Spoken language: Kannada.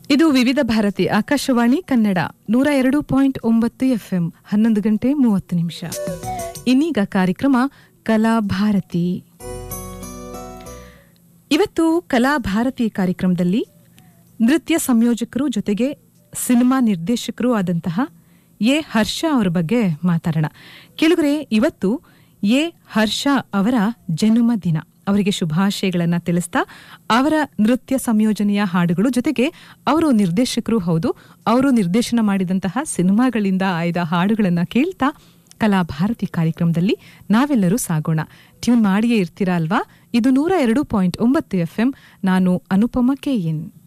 ಇದು ವಿವಿಧ ಭಾರತಿ ಆಕಾಶವಾಣಿ ಕನ್ನಡ ನೂರ ಎರಡು ಪಾಯಿಂಟ್ ಒಂಬತ್ತು ಎಫ್ಎಂ ಹನ್ನೊಂದು ಗಂಟೆ ಮೂವತ್ತು ನಿಮಿಷ ಇನ್ನೀಗ ಕಾರ್ಯಕ್ರಮ ಕಲಾಭಾರತಿ ಇವತ್ತು ಕಲಾಭಾರತಿ ಕಾರ್ಯಕ್ರಮದಲ್ಲಿ ನೃತ್ಯ ಸಂಯೋಜಕರು ಜೊತೆಗೆ ಸಿನಿಮಾ ನಿರ್ದೇಶಕರು ಆದಂತಹ ಎ ಹರ್ಷ ಅವರ ಬಗ್ಗೆ ಮಾತಾಡೋಣ ಕೆಳಗರೆ ಇವತ್ತು ಎ ಹರ್ಷ ಅವರ ಜನ್ಮ ದಿನ ಅವರಿಗೆ ಶುಭಾಶಯಗಳನ್ನ ತಿಳಿಸ್ತಾ ಅವರ ನೃತ್ಯ ಸಂಯೋಜನೆಯ ಹಾಡುಗಳು ಜೊತೆಗೆ ಅವರು ನಿರ್ದೇಶಕರು ಹೌದು ಅವರು ನಿರ್ದೇಶನ ಮಾಡಿದಂತಹ ಸಿನಿಮಾಗಳಿಂದ ಆಯ್ದ ಹಾಡುಗಳನ್ನ ಕೇಳ್ತಾ ಕಲಾಭಾರತಿ ಕಾರ್ಯಕ್ರಮದಲ್ಲಿ ನಾವೆಲ್ಲರೂ ಸಾಗೋಣ ಟ್ಯೂನ್ ಮಾಡಿಯೇ ಇರ್ತೀರಾ ಅಲ್ವಾ ಇದು ನೂರ ಎರಡು ಪಾಯಿಂಟ್ ಒಂಬತ್ತು ಎಫ್ಎಂ ನಾನು ಅನುಪಮ ಕೆ ಎನ್